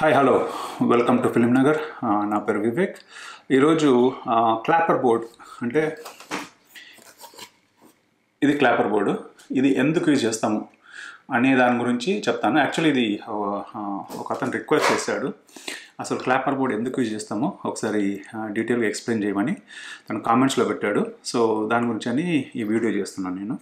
hi hello welcome to film Nagar ఆ, నా పేరు వివేక్ ఈరోజు ఆ, క్లాపర్ బోర్డ్ అంటే ఇది క్లాపర్ బోర్డు ఇది ఎందుకు యూజ్ చేస్తాము అనే దాని గురించి చెప్తాను యాక్చువల్లీ ఇది ఆ, ఒక అతను రిక్వెస్ట్ చేశాడు అసలు క్లాపర్ బోర్డ్ ఎందుకు యూజ్ చేస్తామో ఒకసారి డీటెయిల్గా ఎక్స్ప్లెయిన్ చేయమని తను కామెంట్స్లో పెట్టాడు సో దాని గురించి అని ఈ వీడియో చేస్తున్నాను నేను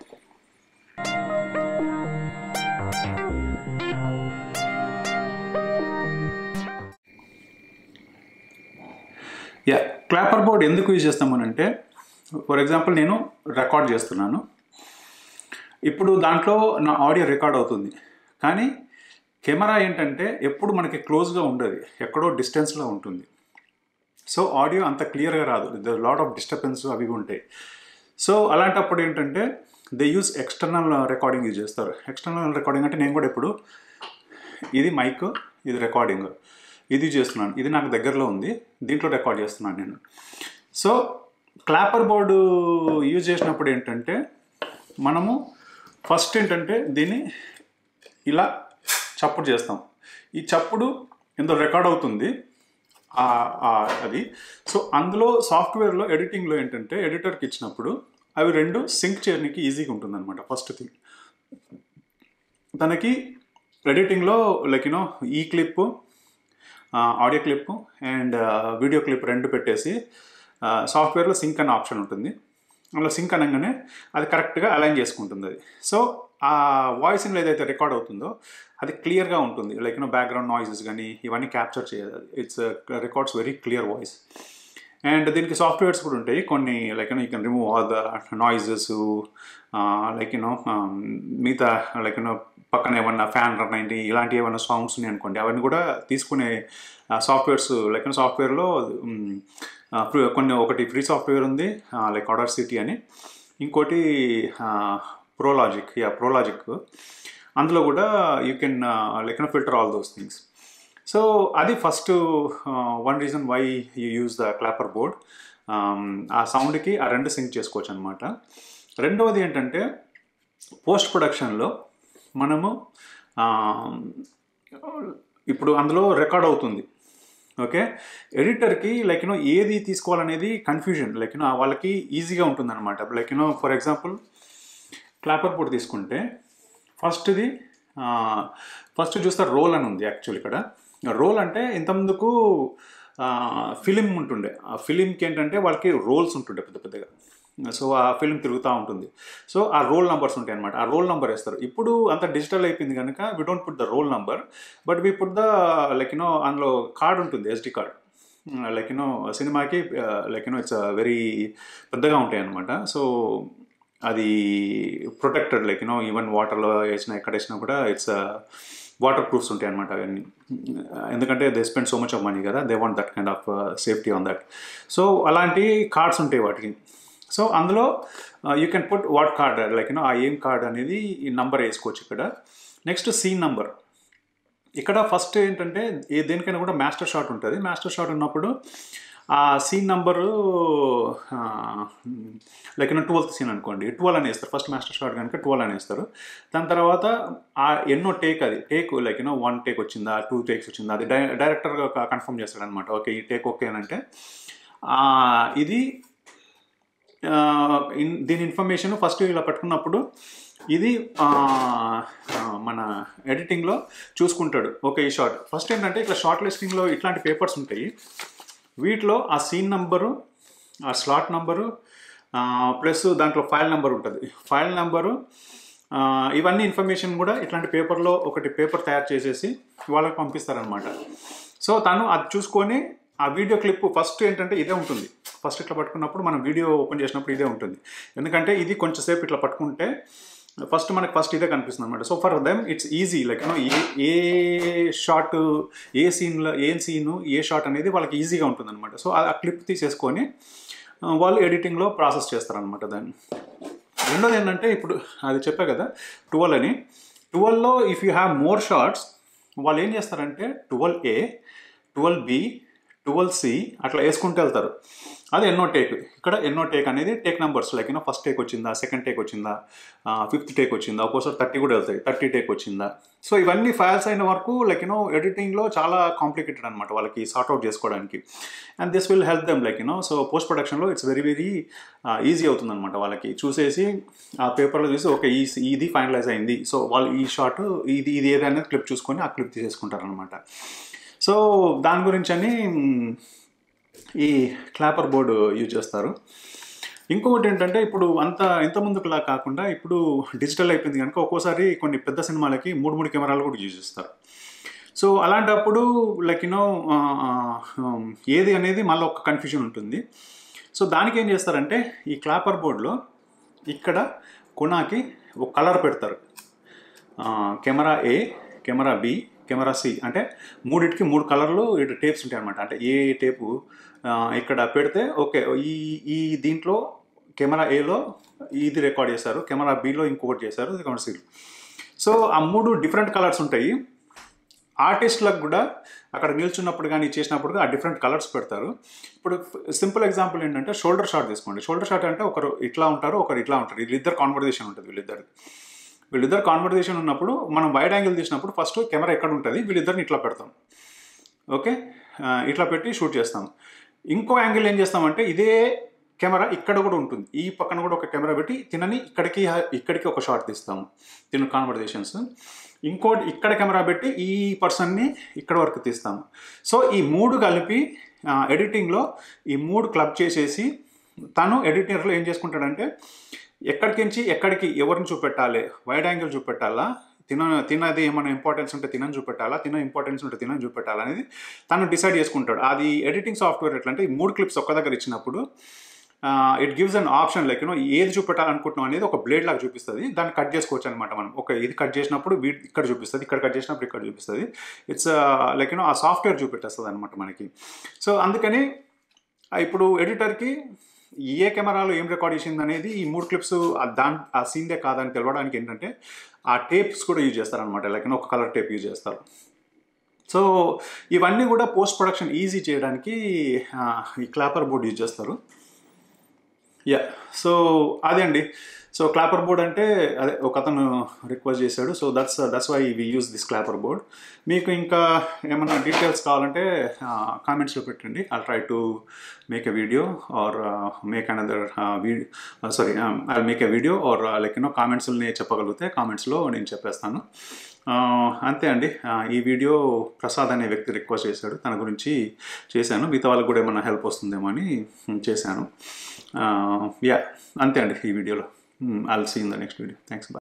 యా క్లాపర్ బోర్డ్ ఎందుకు యూజ్ చేస్తామనంటే ఫర్ ఎగ్జాంపుల్ నేను రికార్డ్ చేస్తున్నాను ఇప్పుడు దాంట్లో నా ఆడియో రికార్డ్ అవుతుంది కానీ కెమెరా ఏంటంటే ఎప్పుడు మనకి క్లోజ్గా ఉండదు ఎక్కడో డిస్టెన్స్లో ఉంటుంది సో ఆడియో అంత క్లియర్గా రాదు ద లాట్ ఆఫ్ డిస్టర్బెన్స్ అవి ఉంటాయి సో అలాంటప్పుడు ఏంటంటే they use external recording use చేస్తారు ఎక్స్టర్నల్ రికార్డింగ్ అంటే నేను కూడా ఇప్పుడు ఇది మైక్ ఇది రికార్డింగ్ ఇది చేస్తున్నాను ఇది నాకు దగ్గరలో ఉంది దీంట్లో రికార్డ్ చేస్తున్నాను నేను సో క్లాపర్ బోర్డు యూజ్ చేసినప్పుడు ఏంటంటే మనము ఫస్ట్ ఏంటంటే దీన్ని ఇలా చప్పుడు చేస్తాం ఈ చప్పుడు ఇందులో రికార్డ్ అవుతుంది ఆ- ఆ అది సో అందులో సాఫ్ట్వేర్లో ఎడిటింగ్లో ఏంటంటే ఎడిటర్కి ఇచ్చినప్పుడు అవి రెండు సింక్ చేయడానికి ఈజీగా ఉంటుంది అనమాట ఫస్ట్ థింగ్ తనకి ఎడిటింగ్లో లైక్ యూనో ఈ clip audio clip and video clip రెండు పెట్టేసి సాఫ్ట్వేర్లో సింక్ అనే ఆప్షన్ ఉంటుంది అందులో సింక్ అనగానే అది కరెక్ట్గా అలైన్ చేసుకుంటుంది అది సో ఆ వాయిస్లో ఏదైతే రికార్డ్ అవుతుందో అది క్లియర్గా ఉంటుంది లైక్ యూనో బ్యాక్గ్రౌండ్ నాయిసెస్ కానీ ఇవన్నీ క్యాప్చర్ చేయదు it's records very clear voice and దీనికి సాఫ్ట్వేర్స్ కూడా ఉంటాయి కొన్ని like you know you can remove all the noises like you know మిగతా లైక్ యూనో పక్కన ఏమన్నా ఫ్యాన్ రన్ అయింది ఇలాంటి ఏమైనా సాంగ్స్ ఉన్నాయి అనుకోండి అవన్నీ కూడా తీసుకునే సాఫ్ట్వేర్స్ లైక్ సాఫ్ట్వేర్లో కొన్ని ఒకటి ఫ్రీ సాఫ్ట్వేర్ ఉంది లైక్ ఆర్డర్ సిటీ అని ఇంకోటి ప్రోలాజిక్ యా ప్రోలాజిక్ అందులో కూడా you can like filter all those things so అది first one reason why you use the clapper board ఆ సౌండ్కి ఆ రెండు సింక్ చేసుకోవచ్చు అనమాట రెండవది ఏంటంటే పోస్ట్ ప్రొడక్షన్లో మనము ఆ, ఇప్పుడు అందులో రికార్డ్ అవుతుంది ఓకే ఎడిటర్కి లైక్ యూనో ఏది తీసుకోవాలనేది కన్ఫ్యూజన్ లైక్ యూనో వాళ్ళకి ఈజీగా ఉంటుంది అనమాట like you know for example clapper board తీసుకుంటే ఫస్ట్ది ఫస్ట్ చూస్తే రోల్ అని ఉంది యాక్చువల్ ఇక్కడ రోల్ అంటే ఇంతకుముందుకు ఫిలిం ఉంటుండే ఆ ఫిలింకి ఏంటంటే వాళ్ళకి రోల్స్ ఉంటుండే పెద్ద పెద్దగా సో ఆ ఫిలిం తిరుగుతూ ఉంటుంది సో ఆ రోల్ నంబర్స్ ఉంటాయి అనమాట ఆ రోల్ నంబర్ వేస్తారు ఇప్పుడు అంత డిజిటల్ అయిపోయింది కనుక we don't put the roll number but we put the like you know అందులో కార్డ్ ఉంటుంది ఎస్డి కార్డ్ లైక్ యూనో సినిమాకి లైక్ యూనో ఇట్స్ వెరీ పెద్దగా ఉంటాయి అనమాట సో అది ప్రొటెక్టెడ్ లైక్ యూనో ఈవెన్ వాటర్లో వేసినా ఎక్కడ వేసినా కూడా ఇట్స్ వాటర్ ప్రూఫ్స్ ఉంటాయి అనమాట అవన్నీ ఎందుకంటే they spend so much of money కదా they want that kind of safety on that so అలాంటి కార్డ్స్ ఉంటాయి వాటికి సో అందులో you can put what card like you know ఆ ఏం కార్డ్ అనేది ఈ నంబర్ వేసుకోవచ్చు ఇక్కడ నెక్స్ట్ సీన్ నంబర్ ఇక్కడ ఫస్ట్ ఏంటంటే ఏ దేనికైనా కూడా మాస్టర్ షాట్ ఉంటుంది మాస్టర్ షాట్ ఉన్నప్పుడు ఆ scene number like twelfth scene అనుకోండి ట్వెల్వ్ అని వేస్తారు ఫస్ట్ మాస్టర్ షాట్ కనుక ట్వెల్వ్ అని వేస్తారు దాని తర్వాత ఆ ఎన్నో టేక్ అది take like you know one take వచ్చిందా టూ టేక్స్ వచ్చిందా అది డై డైరెక్టర్గా కన్ఫర్మ్ చేస్తాడు అనమాట ఓకే ఈ టేక్ ఓకే అని అంటే ఆ, ఇది ఆ, ఇన్- దీని ఇన్ఫర్మేషన్ ఫస్ట్ ఇలా పట్టుకున్నప్పుడు ఇది ఆ, ఆ, మన ఎడిటింగ్లో చూసుకుంటాడు ఓకే ఈ షార్ట్ ఫస్ట్ ఏంటంటే ఇట్లా షార్ట్ లిస్టింగ్లో ఇట్లాంటి పేపర్స్ ఉంటాయి వీటిలో ఆ సీన్ నంబరు ఆ స్లాట్ నంబరు ప్లస్ దాంట్లో ఫైల్ నెంబర్ ఉంటుంది ఫైల్ నెంబరు ఇవన్నీ ఇన్ఫర్మేషన్ కూడా ఇట్లాంటి పేపర్లో ఒకటి పేపర్ తయారు చేసేసి వాళ్ళకి పంపిస్తారనమాట సో తను అది చూసుకొని ఆ వీడియో క్లిప్ ఫస్ట్ ఏంటంటే ఇదే ఉంటుంది ఫస్ట్ ఇట్లా పట్టుకున్నప్పుడు మనం వీడియో ఓపెన్ చేసినప్పుడు ఇదే ఉంటుంది ఎందుకంటే ఇది కొంచెంసేపు ఇట్లా పట్టుకుంటే ఫస్ట్ మనకి ఫస్ట్ ఇదే కనిపిస్తుంది అనమాట so for them it's easy like you know ఏ ఏ షాట్ ఏ సీన్లో ఏ సీను ఏ షాట్ అనేది వాళ్ళకి ఈజీగా ఉంటుంది అనమాట సో ఆ క్లిప్ తీసేసుకొని ఆ, వాళ్ళు ఎడిటింగ్లో ప్రాసెస్ చేస్తారనమాట దాన్ని రెండోది ఏంటంటే ఇప్పుడు అది చెప్పా కదా ట్వెల్వ్ అని ట్వెల్వ్లో if you have more shots వాళ్ళు ఏం చేస్తారంటే twelve A twelve B twelve C అట్లా వేసుకుంటూ వెళ్తారు అది ఎన్నో టేక్ ఇక్కడ ఎన్నో టేక్ అనేది take numbers like you know first take వచ్చిందా సెకండ్ టేక్ వచ్చిందా ఫిఫ్త్ టేక్ వచ్చిందా ఒక్కోసారి థర్టీ కూడా వెళ్తాయి థర్టీ టేక్ వచ్చిందా సో ఇవన్నీ ఫైల్స్ అయిన వరకు లైక్ యూనో ఎడిటింగ్లో చాలా కాంప్లికేటెడ్ అనమాట వాళ్ళకి సార్ట్అవుట్ చేసుకోవడానికి and this will help them like you know so post ప్రొడక్షన్లో ఇట్స్ వెరీ వెరీ ఈజీ అవుతుంది అనమాట వాళ్ళకి చూసేసి ఆ పేపర్లో చూసి ఓకే ఈ ఇది ఫైనలైజ్ అయింది సో వాళ్ళు ఈ షార్ట్ ఇది ఇది ఏదైనా క్లిప్ చూసుకొని ఆ క్లిప్ తీసేసుకుంటారు అనమాట సో దాని గురించి అని మ్, ఈ క్లాపర్ బోర్డు యూజ్ చేస్తారు ఇంకొకటి ఏంటంటే ఇప్పుడు అంత ఇంతకుముందుకులా కాకుండా ఇప్పుడు డిజిటల్ అయిపోయింది కనుక ఒక్కోసారి కొన్ని పెద్ద సినిమాలకి మూడు మూడు కెమెరాలు కూడా యూజ్ చేస్తారు సో అలాంటప్పుడు లైక్ యూనో ఏది అనేది మళ్ళీ ఒక కన్ఫ్యూజన్ ఉంటుంది సో దానికి ఏం చేస్తారంటే ఈ క్లాపర్ బోర్డులో ఇక్కడ కొనాకి ఒక కలర్ పెడతారు camera A camera B camera C అంటే మూడిటికి మూడు కలర్లు ఇటు టేప్స్ ఉంటాయి అనమాట అంటే ఏ టేపు ఆ, ఇక్కడ పెడితే ఓకే ఈ ఈ దీంట్లో కెమెరా ఏలో ఇది రికార్డ్ చేశారు కెమెరా బిలో ఇంకొకటి చేశారు కెమెరా సిలో సో ఆ మూడు డిఫరెంట్ కలర్స్ ఉంటాయి ఆర్టిస్ట్లకు కూడా అక్కడ నిల్చున్నప్పుడు కానీ చేసినప్పుడు ఆ డిఫరెంట్ కలర్స్ పెడతారు ఇప్పుడు సింపుల్ ఎగ్జాంపుల్ ఏంటంటే షోల్డర్ షాట్ తీసుకోండి షోల్డర్ షాట్ అంటే ఒకరు ఇట్లా ఉంటారు ఒకరు ఇట్లా ఉంటారు వీళ్ళిద్దరు కాన్వర్జేషన్ ఉంటుంది వీళ్ళిద్దరు వీళ్ళిద్దరు కాన్వర్జేషన్ ఉన్నప్పుడు మనం వైడ్ యాంగిల్ తీసినప్పుడు ఫస్ట్ కెమెరా ఎక్కడ ఉంటుంది వీళ్ళిద్దరిని ఇట్లా పెడతాం ఓకే ఆ, ఇట్లా పెట్టి షూట్ చేస్తాం ఇంకో యాంగిల్ ఏం చేస్తామంటే ఇదే కెమెరా ఇక్కడ కూడా ఉంటుంది ఈ పక్కన కూడా ఒక కెమెరా పెట్టి తినని ఇక్కడికి ఇక్కడికి ఒక షాట్ తీస్తాము తిన కాన్వర్జేషన్స్ ఇంకోటి ఇక్కడ కెమెరా పెట్టి ఈ పర్సన్ని ఇక్కడ వరకు తీస్తాము సో ఈ మూడు కలిపి ఎడిటింగ్లో ఈ మూడు క్లబ్ చేసేసి తను ఎడిటర్లో ఏం చేసుకుంటాడంటే ఎక్కడికించి ఎక్కడికి ఎవరిని చూపెట్టాలి వైడ్ యాంగిల్ చూపెట్టాలా తిన తినది ఏమైనా ఇంపార్టెన్స్ ఉంటే తినని చూపెట్టాలా తిన ఇంపార్టెన్స్ ఉంటే తినని చూపెట్టాలా అనేది తను డిసైడ్ చేసుకుంటాడు అది ఎడిటింగ్ సాఫ్ట్వేర్ ఎట్లా అంటే ఈ మూడు క్లిప్స్ ఒక్క దగ్గర ఇచ్చినప్పుడు it gives an option like you know ఏది చూపెట్టాలనుకుంటున్నాం అనేది ఒక బ్లేడ్ లాగా చూపిస్తుంది దాన్ని కట్ చేసుకోవచ్చు అనమాట మనం ఒక ఇది కట్ చేసినప్పుడు వీటి ఇక్కడ చూపిస్తుంది ఇక్కడ కట్ చేసినప్పుడు ఇక్కడ చూపిస్తుంది ఇట్స్ లైక్ యూనో ఆ సాఫ్ట్వేర్ చూపెట్టేస్తుంది అనమాట మనకి సో అందుకని ఆ ఇప్పుడు ఎడిటర్కి ఏ కెమెరాలో ఏం రికార్డ్ చేసింది అనేది ఈ మూడు క్లిప్స్ దాని ఆ సీన్దే కాదని తెలవడానికి ఏంటంటే ఆ టేప్స్ కూడా యూజ్ చేస్తారనమాట లైక్ ఒక కలర్ టేప్ యూజ్ చేస్తారు సో ఇవన్నీ కూడా పోస్ట్ ప్రొడక్షన్ ఈజీ చేయడానికి ఆ, ఈ క్లాపర్ బోర్డ్ యూజ్ చేస్తారు యా సో అదే అండి సో క్లాపర్ బోర్డ్ అంటే అదే ఒక అతను రిక్వెస్ట్ చేశాడు so that's that's why we use this clapper board మీకు ఇంకా ఏమైనా డీటెయిల్స్ కావాలంటే కామెంట్స్లో పెట్టండి I try to make a video or make another video sorry I make a video or like you know కామెంట్స్ని చెప్పగలిగితే కామెంట్స్లో నేను చెప్పేస్తాను ఆ, అంతే అండి ఆ, ఈ వీడియో ప్రసాద్ అనే వ్యక్తి రిక్వెస్ట్ చేశాడు తన గురించి చేశాను మిగతా వాళ్ళకి కూడా ఏమైనా హెల్ప్ వస్తుందేమో అని ఉమ్, చేశాను యా అంతే అండి ఈ వీడియోలో I'll see in the next video thanks